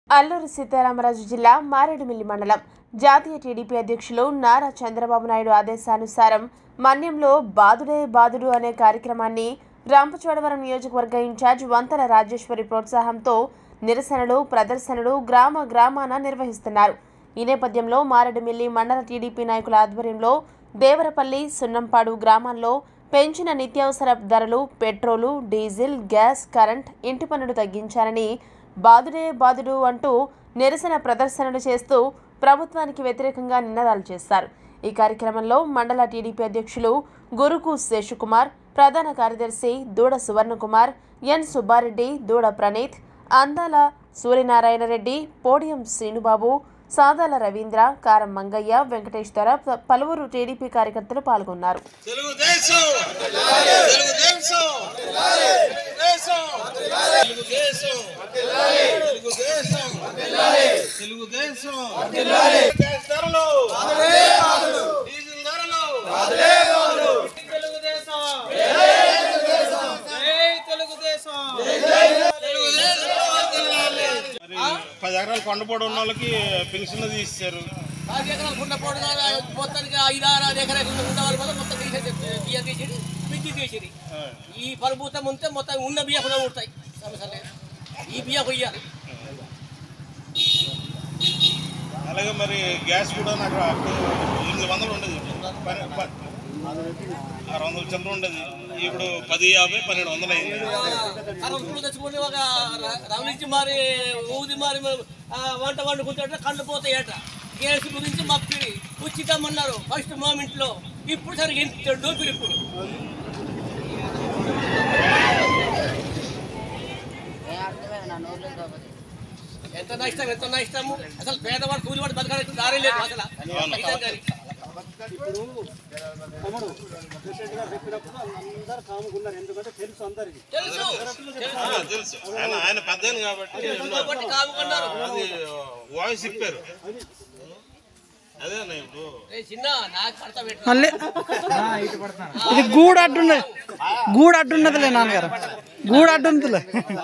అల్లూరు సీతారామరాజు జిల్లా మారేడుమిల్లి మండలం జాతీయ టీడీపీ అధ్యక్షులు నారా చంద్రబాబు నాయుడు ఆదేశానుసారం మన్యంలో బాదుడే బాదుడు అనే కార్యక్రమాన్ని రాంపచోడవరం నియోజకవర్గ ఇన్ఛార్జ్ వంతల రాజేశ్వరి ప్రోత్సాహంతో నిరసనలు ప్రదర్శనలు గ్రామ గ్రామాన నిర్వహిస్తున్నారు ఈ నేపథ్యంలో మారేడుమిల్లి మండల టీడీపీ నాయకుల ఆధ్వర్యంలో దేవరపల్లి సున్నంపాడు గ్రామాల్లో పెంచిన నిత్యావసర ధరలు పెట్రోలు డీజిల్ గ్యాస్ కరెంట్ ఇంటి పన్నులు తగ్గించాలని బాదుడే బాదుడు అంటూ నిరసన ప్రదర్శనలు చేస్తూ ప్రభుత్వానికి వ్యతిరేకంగా నినాదాలు చేశారు ఈ కార్యక్రమంలో మండల టీడీపీ అధ్యక్షులు గురుకు శేషుకుమార్ ప్రధాన కార్యదర్శి దూడ సువర్ణకుమార్ ఎన్ సుబ్బారెడ్డి దూడ ప్రణీత్ అందాల సూర్యనారాయణ రెడ్డి పోడియం శ్రీనుబాబు సాదాల రవీంద్ర కారం మంగయ్య వెంకటేశ్వర పలువురు టీడీపీ కార్యకర్తలు పాల్గొన్నారు తెలుగుదేశం తెలుగుదేశం తెలుగుదేశం తెలుగుదేశం తెలుగుదేశం తెలుగుదేశం గ్యాస్ ధరలు డీజిల్ ధరలు తెలుగుదేశం జై తెలుగుదేశం మరి పది ఎకరాలు కొండపోడు ఉన్న వాళ్ళకి పెన్షన్ తీశారు పది ఎకరాలు కుండపోటు మొత్తానికి ఐదు ఆరు ఐదు ఎకరాలు ఉండవారి వల్ల మొత్తం తీసేసి బియ్యం తీసేది మిర్చి తీసేది ఈ ప్రభుత్వం ఉంటే మొత్తం ఉన్న బియ్యం కూడా ఉంటాయి సమస్య లేదు ఈ బియ్యం కొయ్యాలి అలాగే మరి గ్యాస్ కూడా నాకు అప్పుడు ఎనిమిది వందలు ఉండేది పని- ప- ఆరు వందల చిల్లర ఉండేది ఇప్పుడు పది యాభై పన్నెండు వందలు అయింది కరెంటు తెచ్చుకుంటే ఒక ర- రవలించి మరి ఊది మరి ఆ, వంట వండుకుంటే కళ్ళు పోతాయట గ్యాస్ గురించి మాకు ఉచితమన్నారు ఫస్ట్ మూమెంట్లో ఇప్పుడు సరిగ్గా ఎంత డోపిరు ఇప్పుడు ఎంత నష్టం ఎంత నష్టము అసలు పేదవాడు కూలివాడు బతకడానికి దారి లేదు అసలు నిజంగానే. తమ్ముడు ప్రెసిడెంట్ గారు చెప్పినప్పుడు అందరు కాముకున్నారు ఎందుకంటే తెలుసు అందరికి తెలుసు ఆ, తెలుసు ఆయన ఆయన పెద్దాను కాబట్టి కాబట్టి కాముకున్నారు అది వాయిస్ ఇప్పారు అదే అన్న ఇప్పుడు రే చిన్న నాకు పడతా పెట్టు మళ్ళీ ఇది గూడు అడ్డున్నది గూడు అడ్డున్నదిలే నాన్నగారు గూడు అడ్డున్నదిలే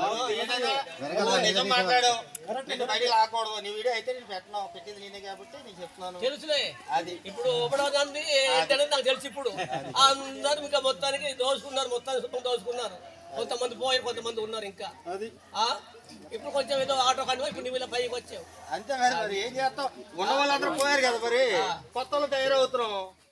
నిజం మాట్లాడు నిన్ను బయట లాకూడదు నీ వీడియో అయితే నేను పెట్టను పెట్టింది నేనే కాబట్టి నేను చెప్తున్నాను తెలుసులే అది ఇప్పుడు ఒకటో దాన్ని ఏంటనేది నాకు తెలుసు ఇప్పుడు అందరూ ఇంకా మొత్తానికి దోసుకున్నారు మొత్తానికి సుఖం దోసుకున్నారు కొంతమంది పోయారు కొంతమంది ఉన్నారు ఇంకా అది ఆ? ఇప్పుడు కొంచెం ఏదో ఆటో కంటే ఇప్పుడు నువ్వు ఇలా పైకి వచ్చావు అంతే మరి మరి ఏం చేస్తాం ఉన్న వాళ్ళందరూ పోయారు కదా మరి కొత్త వాళ్ళు తయారవుతున్నాం